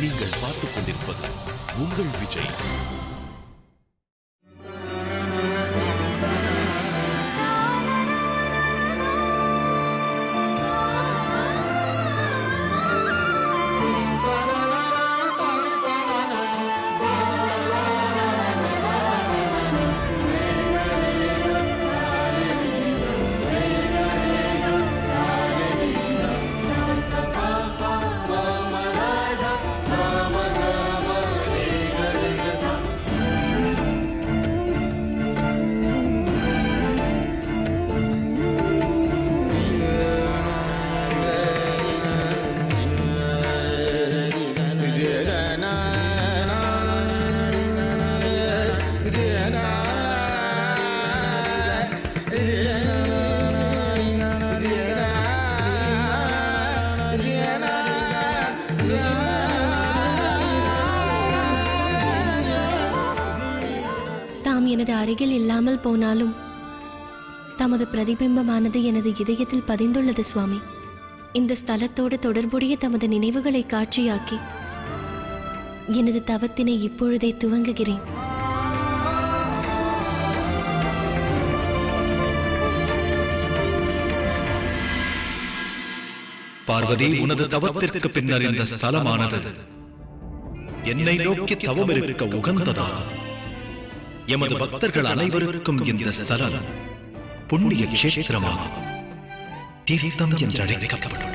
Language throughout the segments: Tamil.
நீங்கள் பார்த்துக் கொண்டிருப்பது உங்கள் விஜய் தாம் எனது அருகில் இல்லாமல் போனாலும் தமது பிரதிபிம்பமானது எனது இதயத்தில் பதிந்துள்ளது சுவாமி இந்த ஸ்தலத்தோடு தொடர்புடைய தமது நினைவுகளை காட்சியாக்கி எனது தவத்தினை இப்பொழுதே துவங்குகிறேன் பார்வதி உனது தவத்திற்கு பின்னர் இந்த ஸ்தலமானது என்னை நோக்கி தவம் இருக்க உகந்ததாகும் எமது பக்தர்கள் அனைவருக்கும் இந்த ஸ்தலம் புண்ணிய கஷேத்திரமாகும் தீர்த்தம் என்று அழைக்கப்படும்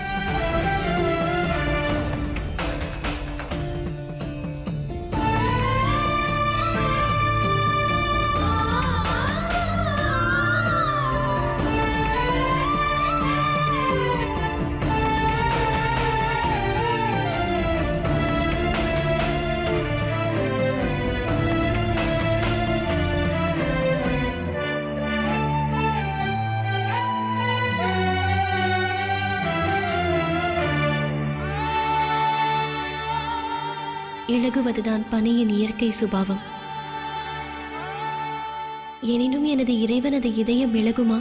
இழகுவதுதான் பனியின் இயற்கை சுபாவம் எனினும் எனது இறைவனது இதயம் இழகுமா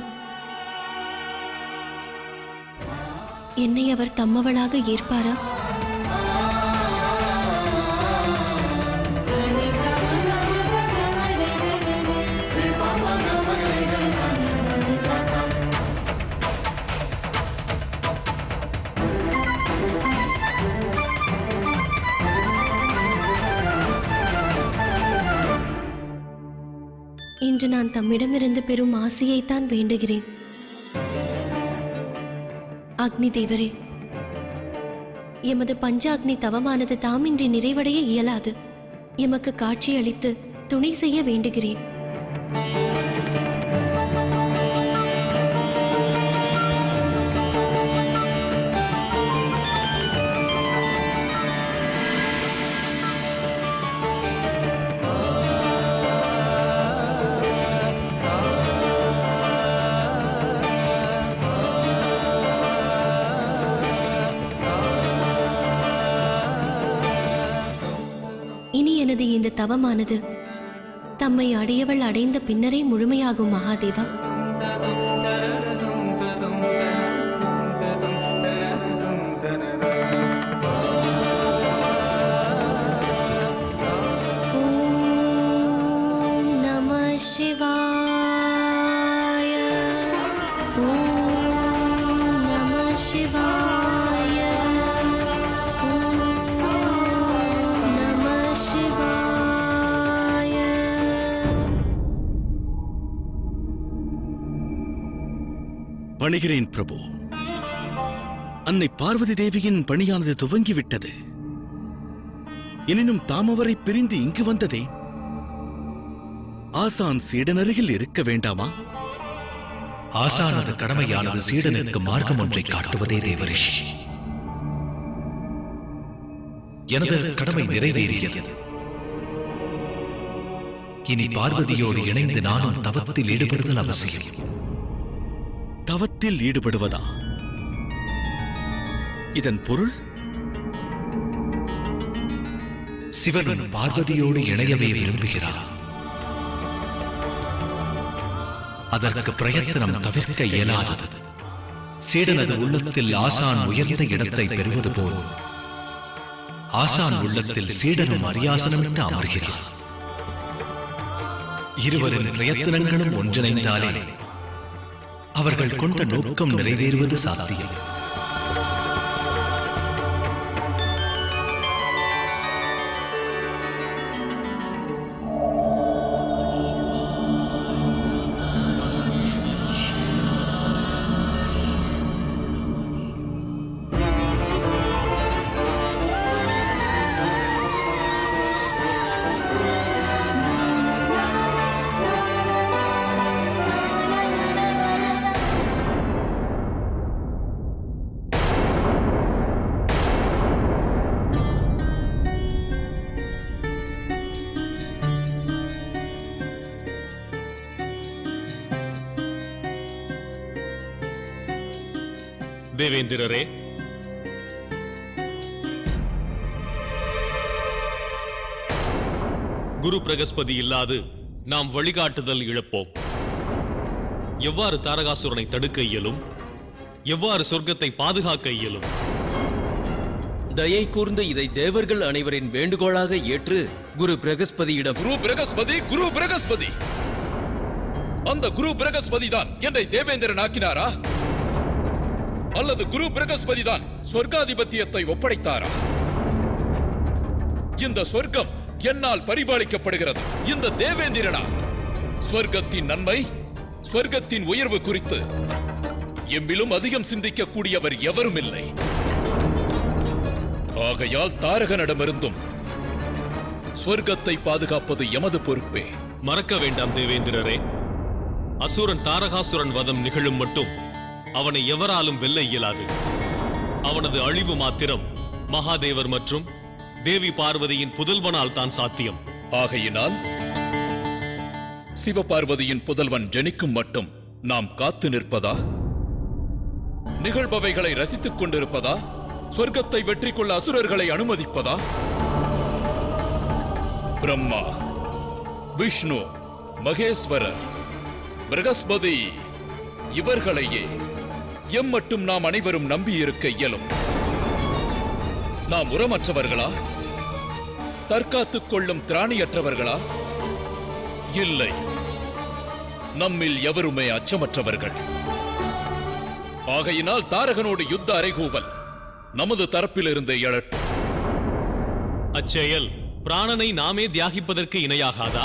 என்னை அவர் தம்மவளாக ஏற்பாரா இன்று நான் தம்மிடமிருந்து பெறும் ஆசையைத்தான் வேண்டுகிறேன் அக்னி தேவரே எமது பஞ்ச அக்னி தவமானது தாமின்றி நிறைவடைய இயலாது எமக்கு காட்சியளித்து துணை செய்ய வேண்டுகிறேன் இனி எனது இந்த தவமானது தம்மை அடையவள் அடைந்த பின்னரே முழுமையாகும் மகாதேவா ஓம் நம சிவாய ஓம் நம சிவாய ஓம் நம சிவாய பணிகிறேன் பிரபு அன்னை பார்வதி தேவியின் பணியானது துவங்கிவிட்டது எனினும் தாமவரை பிரிந்து இங்கு வந்ததே ஆசான் சீடனருகில் இருக்க வேண்டாமா ஆசானது கடமையானது சீடனுக்கு மார்க்கம் ஒன்றை காட்டுவதே தேவரிஷி எனது கடமை நிறைவேறியது இனி பார்வதியோடு இணைந்து நானும் தவத்தில் ஈடுபடுதல் அவசியம் தவத்தில் ஈடுபடுவதா இதன் பொருள் சிவன் பார்வதியோடு இணையவே விரும்புகிறார் அதற்கு பிரயத்தனம் தவிர்க்க இயலாதது சீடனது உள்ளத்தில் ஆசான் உயர்ந்த இடத்தை பெறுவது போல் ஆசான் உள்ளத்தில் சீடனும் அரியாசனமிட்டு அமர்கிறார் இருவரின் பிரயத்தனங்களும் ஒன்றிணைந்தாலே அவர்கள் கொண்ட நோக்கம் நிறைவேறுவது சாத்தியம் தேவேந்திரரே குரு பிரகஸ்பதி இல்லாது நாம் வழிகாட்டுதல் இழப்போம் எவ்வாறு தாரகாசுரனை தடுக்க இயலும் எவ்வாறு சொர்க்கத்தை பாதுகாக்க இயலும் தயை கூர்ந்து இதை தேவர்கள் அனைவரின் வேண்டுகோளாக ஏற்று குரு பிரகஸ்பதியிடம் குரு பிரகஸ்பதி குரு பிரகஸ்பதி அந்த குரு பிரகஸ்பதி தான் என்னை தேவேந்திரன் ஆக்கினாரா அல்லது குரு பிரகஸ்பதி தான் சொர்க்காதிபத்தியத்தை ஒப்படைத்தாரா இந்த சொர்க்கம் என்னால் பரிபாலிக்கப்படுகிறது இந்த தேவேந்திரனா சொர்க்கத்தின் நன்மை சொர்க்கத்தின் உயர்வு குறித்து எம்மிலும் அதிகம் சிந்திக்கக்கூடியவர் எவரும் இல்லை ஆகையால் தாரகனிடமிருந்தும் சொர்க்கத்தை பாதுகாப்பது எமது பொறுப்பே மறக்க வேண்டாம் தேவேந்திரரே அசுரன் தாரகாசுரன் வதம் நிகழும் மட்டும் அவனை எவராலும் வெல்ல இயலாது அவனது அழிவு மாத்திரம் மகாதேவர் மற்றும் தேவி பார்வதியின் புதல்வனால் தான் சாத்தியம் ஆகையினால் சிவபார்வதியின் புதல்வன் ஜெனிக்கும் மட்டும் நாம் காத்து நிற்பதா நிகழ்பவைகளை ரசித்துக் கொண்டிருப்பதா சொர்க்கத்தை வெற்றி கொள்ள அசுரர்களை அனுமதிப்பதா பிரம்மா விஷ்ணு மகேஸ்வரர் பிரகஸ்பதி இவர்களையே எம் மட்டும் நாம் அனைவரும் நம்பியிருக்க இயலும் நாம் உரமற்றவர்களா தற்காத்துக் கொள்ளும் திராணியற்றவர்களா இல்லை நம்மில் எவருமே அச்சமற்றவர்கள் ஆகையினால் தாரகனோடு யுத்த அறைகூவல் நமது தரப்பிலிருந்தே எழட்டும் அச்செயல் பிராணனை நாமே தியாகிப்பதற்கு இணையாகாதா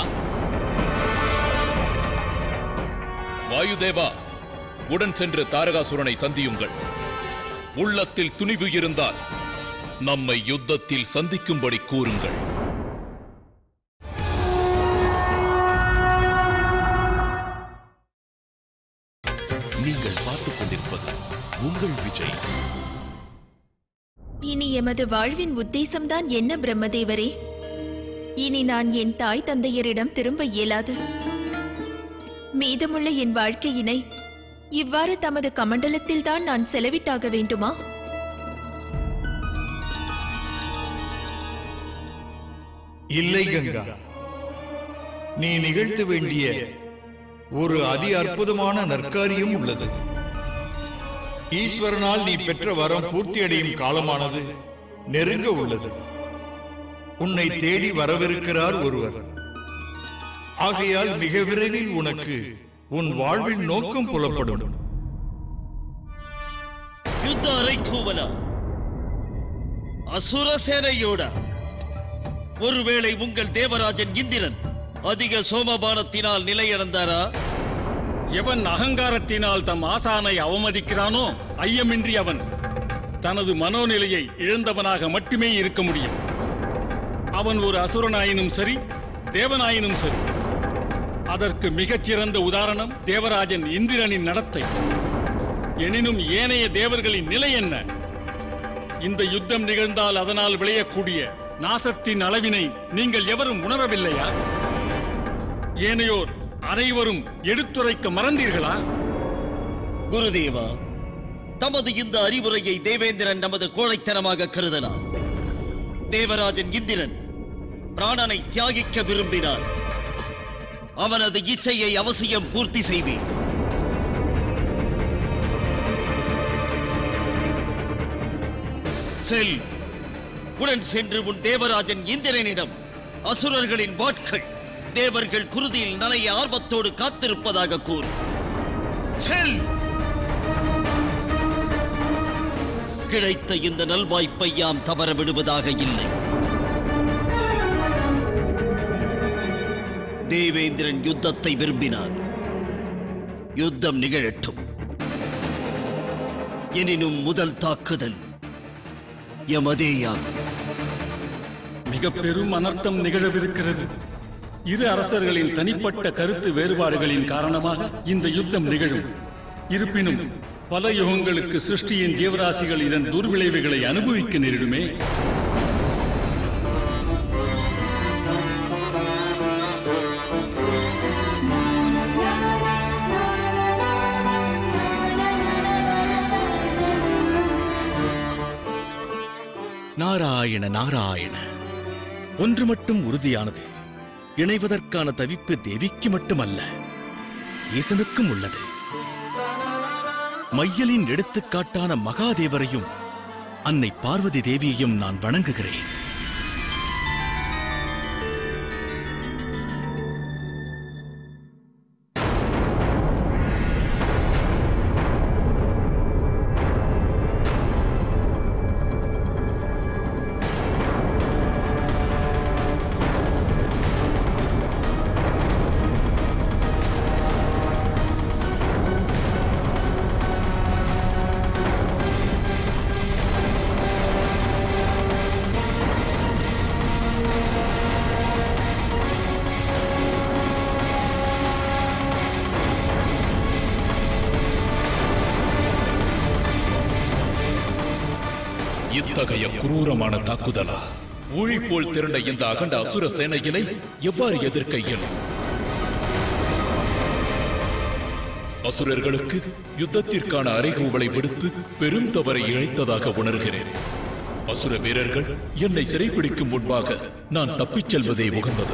வாயுதேவா உடன் சென்று தாரகாசுரனை சந்தியுங்கள் உள்ளத்தில் துணிவு இருந்தால் நம்மை யுத்தத்தில் சந்திக்கும்படி கூறுங்கள் நீங்கள் பார்த்துக் கொண்டிருப்பது உங்கள் விஜய் இனி எமது வாழ்வின் உத்தேசம்தான் என்ன பிரம்மதேவரே இனி நான் என் தாய் தந்தையரிடம் திரும்ப இயலாது மீதமுள்ள என் வாழ்க்கையினை இவ்வாறு தமது கமண்டலத்தில்தான் நான் செலவிட்டாக வேண்டுமா இல்லை கங்கா நீ நிகழ்த்த வேண்டிய ஒரு அதி அற்புதமான நற்காரியம் உள்ளது ஈஸ்வரனால் நீ பெற்ற வரம் பூர்த்தியடையும் காலமானது நெருங்க உள்ளது உன்னை தேடி வரவிருக்கிறார் ஒருவர் ஆகையால் மிக விரைவில் உனக்கு உன் வாழ்வின் நோக்கம் புலப்படும் யுத்த அறைக்கூவல அசுர சேனையோட ஒருவேளை உங்கள் தேவராஜன் இந்திரன் அதிக சோமபானத்தினால் நிலையிழந்தாரா எவன் அகங்காரத்தினால் தம் ஆசானை அவமதிக்கிறானோ ஐயமின்றி அவன் தனது மனோநிலையை இழந்தவனாக மட்டுமே இருக்க முடியும் அவன் ஒரு அசுரனாயினும் சரி தேவனாயினும் சரி அதற்கு மிகச்சிறந்த உதாரணம் தேவராஜன் இந்திரனின் நடத்தை எனினும் ஏனைய தேவர்களின் நிலை என்ன இந்த யுத்தம் நிகழ்ந்தால் அதனால் விளையக்கூடிய நாசத்தின் அளவினை நீங்கள் எவரும் உணரவில்லையா ஏனையோர் அனைவரும் எடுத்துரைக்க மறந்தீர்களா குருதேவா தமது இந்த அறிவுரையை தேவேந்திரன் நமது கோழைத்தனமாக கருதலாம் தேவராஜன் இந்திரன் பிராணனை தியாகிக்க விரும்பினார் அவனது இச்சையை அவசியம் பூர்த்தி செய்வேன் செல் உடன் சென்று உன் தேவராஜன் இந்திரனிடம் அசுரர்களின் வாட்கள் தேவர்கள் குருதியில் நனைய ஆர்வத்தோடு காத்திருப்பதாக கூறு செல் கிடைத்த இந்த நல்வாய்ப்பை யாம் தவற விடுவதாக இல்லை தேவேந்திரன் யுத்தத்தை விரும்பினார் யுத்தம் நிகழட்டும் எனினும் முதல் தாக்குதல் எமதேயாகும் மிக பெரும் அனர்த்தம் நிகழவிருக்கிறது இரு அரசர்களின் தனிப்பட்ட கருத்து வேறுபாடுகளின் காரணமாக இந்த யுத்தம் நிகழும் இருப்பினும் பல யுகங்களுக்கு சிருஷ்டியின் ஜீவராசிகள் இதன் துர்விளைவுகளை அனுபவிக்க நேரிடுமே நாராயண நாராயண ஒன்று மட்டும் உறுதியானது இணைவதற்கான தவிப்பு தேவிக்கு மட்டுமல்ல ஈசனுக்கும் உள்ளது மையலின் எடுத்துக்காட்டான மகாதேவரையும் அன்னை பார்வதி தேவியையும் நான் வணங்குகிறேன் இத்தகைய குரூரமான தாக்குதலா ஊழி போல் திரண்ட இந்த அகண்ட அசுர சேனையினை எவ்வாறு எதிர்க்க இயலும் அசுரர்களுக்கு யுத்தத்திற்கான அறைகூவலை விடுத்து பெரும் தவறை இழைத்ததாக உணர்கிறேன் அசுர வீரர்கள் என்னை சிறைப்பிடிக்கும் முன்பாக நான் தப்பிச் செல்வதே உகந்தது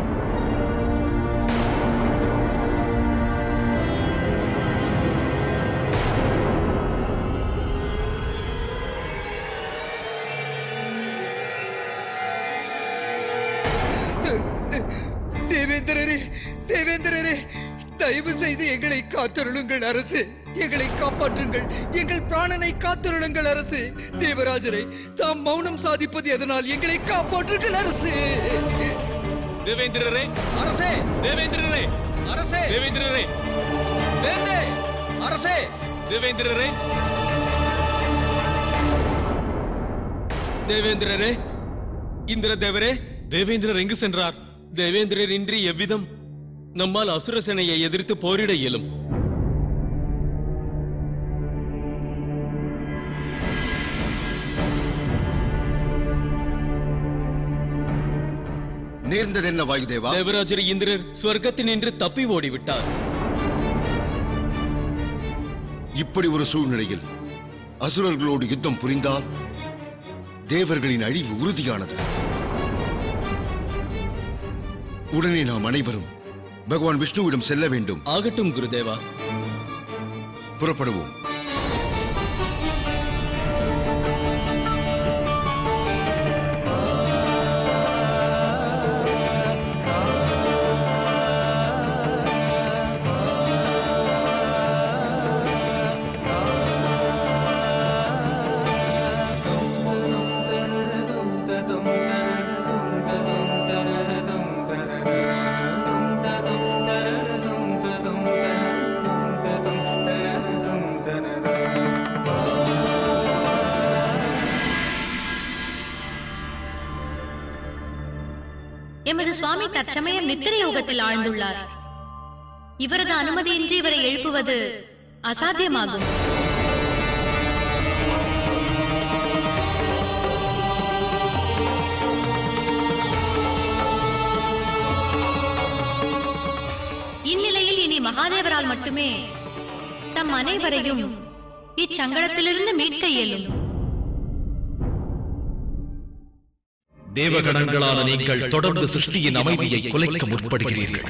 தேவேந்திரரே தேவேந்திரரே தயவு செய்து எங்களை காத்தருளுங்கள் அரசே எங்களை காப்பாற்றுங்கள் எங்கள் பிராணனை காத்தருளுங்கள் அரசே தேவராஜரை தாம் மௌனம் சாதிப்பது எதனால் எங்களை காப்பாற்றுங்கள் அரசே தேவேந்திரரே அரசே தேவேந்திரரே அரசே தேவேந்திரரே வேந்தே அரசே தேவேந்திரரே தேவேந்திரரே இந்திர தேவரே தேவேந்திரர் எங்கு சென்றார் தேவேந்திரர் இன்றி எவ்விதம் நம்மால் அசுர சேனையை எதிர்த்து போரிட இயலும் நேர்ந்ததென்ன வாயுதேவா தேவராஜர் இந்திரர் ஸ்வர்க்கத்தினின்று தப்பி ஓடிவிட்டார் இப்படி ஒரு சூழ்நிலையில் அசுரர்களோடு யுத்தம் புரிந்தால் தேவர்களின் அழிவு உறுதியானது உடனே நாம் அனைவரும் பகவான் விஷ்ணுவிடம் செல்ல வேண்டும் ஆகட்டும் குருதேவா புறப்படுவோம் எமது சுவாமி தற்சமயம் நித்திரை யோகத்தில் ஆழ்ந்துள்ளார் இவரது அனுமதியின்றி இவரை எழுப்புவது அசாத்தியமாகும் இந்நிலையில் இனி மகாதேவரால் மட்டுமே தம் அனைவரையும் இச்சங்கடத்திலிருந்து மீட்க இயலும் தேவகணங்களான நீங்கள் தொடர்ந்து சிருஷ்டியின் அமைதியை குலைக்க முற்படுகிறீர்கள்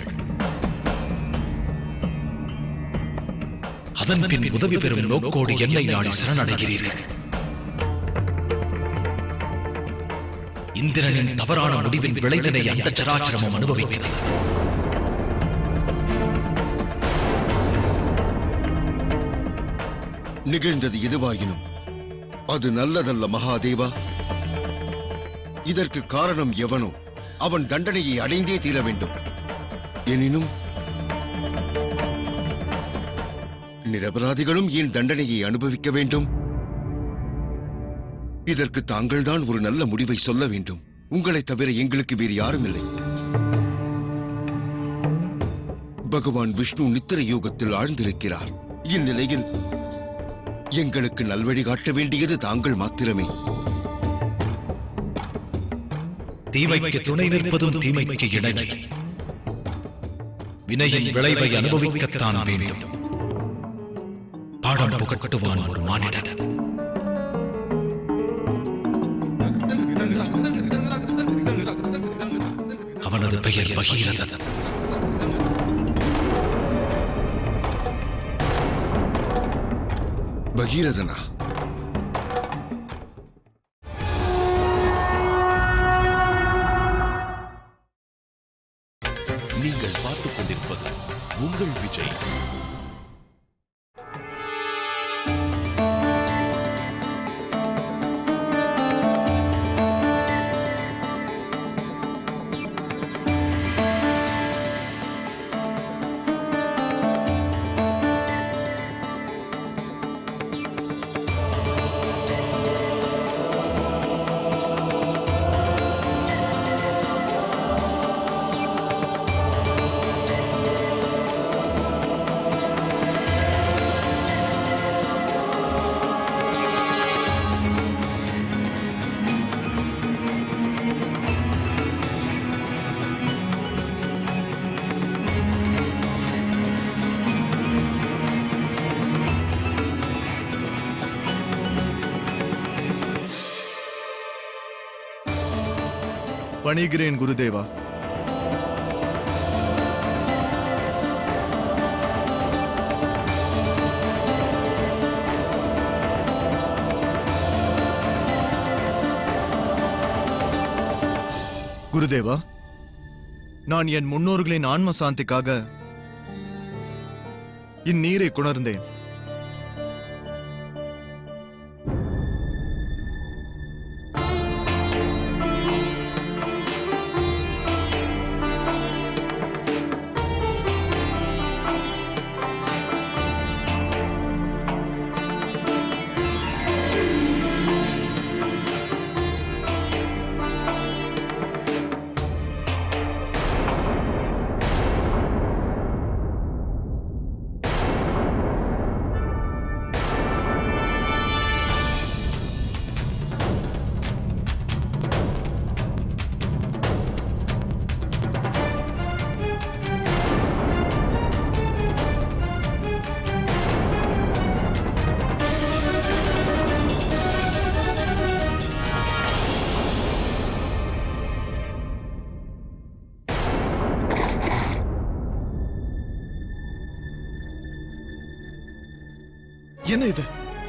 அதன் பின் உதவி பெறும் நோக்கோடு என்னை நாடி சரணடைகிறீர்கள் இந்திரனின் தவறான முடிவின் விளைவினை அந்த சராச்சரமும் அனுபவிக்கிறது நிகழ்ந்தது எதுவாயினும் அது நல்லதல்ல மகாதேவா இதற்கு காரணம் எவனோ அவன் தண்டனையை அடைந்தே தீர வேண்டும் எனினும் நிரபராதிகளும் ஏன் தண்டனையை அனுபவிக்க வேண்டும் இதற்கு தாங்கள்தான் ஒரு நல்ல முடிவை சொல்ல வேண்டும் உங்களைத் தவிர எங்களுக்கு வேறு யாரும் இல்லை பகவான் விஷ்ணு நித்திர யோகத்தில் ஆழ்ந்திருக்கிறார் இந்நிலையில் எங்களுக்கு நல்வழி காட்ட வேண்டியது தாங்கள் மாத்திரமே தீமைக்கு துணை நிற்பதும் தீமைக்கு இணங்கி வினையின் விளைவை அனுபவிக்கத்தான் வேண்டும் பாடம் புகட்டுவான் ஒரு மானிடன் அவனது பெயர் பகீரதன் பகீரதனா நீங்கள் பார்த்துக் கொண்டிருப்பது உங்கள் விஜய் பணிகிறேன் குருதேவா குருதேவா நான் என் முன்னோர்களின் ஆன்ம சாந்திக்காக இந்நீரை குணர்ந்தேன் என்ன இது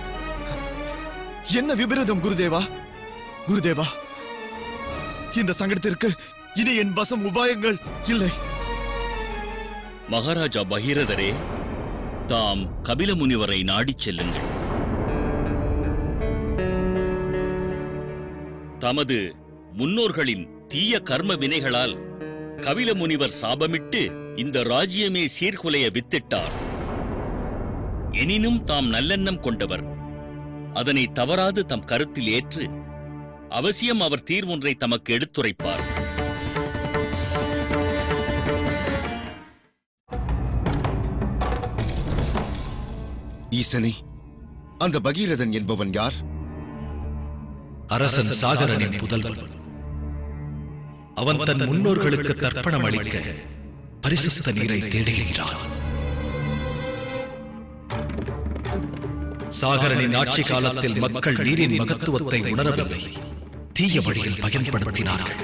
என்ன விபரீதம் குருதேவா குருதேவா இந்த சங்கடத்திற்கு இனி என் வசம் உபாயங்கள் இல்லை மகாராஜா பகீரதரே தாம் கபில முனிவரை நாடிச் செல்லுங்கள் தமது முன்னோர்களின் தீய கர்ம வினைகளால் கபில முனிவர் சாபமிட்டு இந்த ராஜ்யமே சீர்குலைய வித்திட்டார் எனினும் தாம் நல்லெண்ணம் கொண்டவர் அதனை தவறாது தம் கருத்தில் ஏற்று அவசியம் அவர் தீர்வொன்றை தமக்கு எடுத்துரைப்பார் ஈசனே அந்த பகீரதன் என்பவன் யார் அரசன் சாகரனின் புதல்வன் அவன் தன் முன்னோர்களுக்கு தர்ப்பணம் அளிக்க பரிசுத்த நீரை தேடுகிறான் சாகரனின் ஆட்சி காலத்தில் மக்கள் நீரின் மகத்துவத்தை உணரவில்லை தீய வழியில் பயன்படுத்தினார்கள்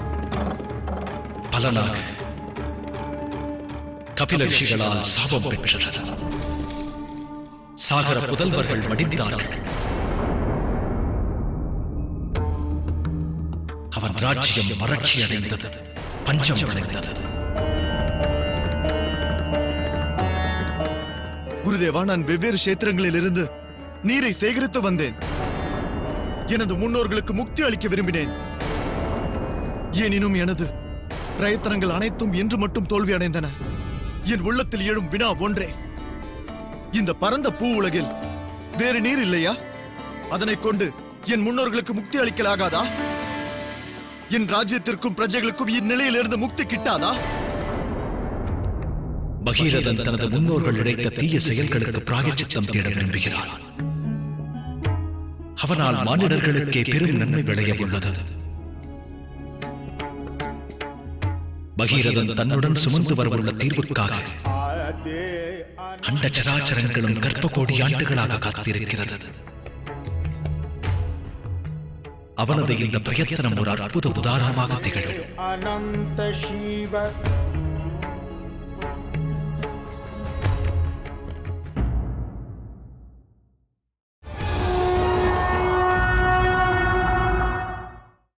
பலனாக கபில ரிஷிகளால் சாபம் பெற்றனர் சாகர புதல்வர்கள் மடிந்தார்கள் அவன் ராஜ்யம் வறட்சி அடைந்தது பஞ்சம் விளைந்தது குருதேவா நான் வெவ்வேறு கஷேத்திரங்களில் இருந்து நீரை சேகரித்து வந்தேன் எனது முன்னோர்களுக்கு முக்தி அளிக்க விரும்பினேன் எனினும் எனது பிரயத்தனங்கள் அனைத்தும் இன்று மட்டும் தோல்வி அடைந்தன என் உள்ளத்தில் எழும் வினா ஒன்றே இந்த பரந்த பூ உலகில் வேறு நீர் இல்லையா அதனைக் கொண்டு என் முன்னோர்களுக்கு முக்தி அளிக்கலாகாதா என் ராஜ்யத்திற்கும் பிரஜைகளுக்கும் இந்நிலையிலிருந்து முக்தி கிட்டாதா பகீரதன் தனது முன்னோர்கள் இழைத்த தீய செயல்களுக்கு பிராயச்சித்தம் தேட விரும்புகிறான் அவனால் மானிடர்களுக்கே பெரும் நன்மை விளைய உள்ளது பகீரதன் தன்னுடன் சுமந்து வரவுள்ள தீர்வுக்காக அண்ட சராச்சரங்களும் கர்ப்ப கோடி ஆண்டுகளாக காத்திருக்கிறது அவனது இந்த பிரயத்தனம் ஒரு அற்புத உதாரணமாக திகழும் अनंत शिव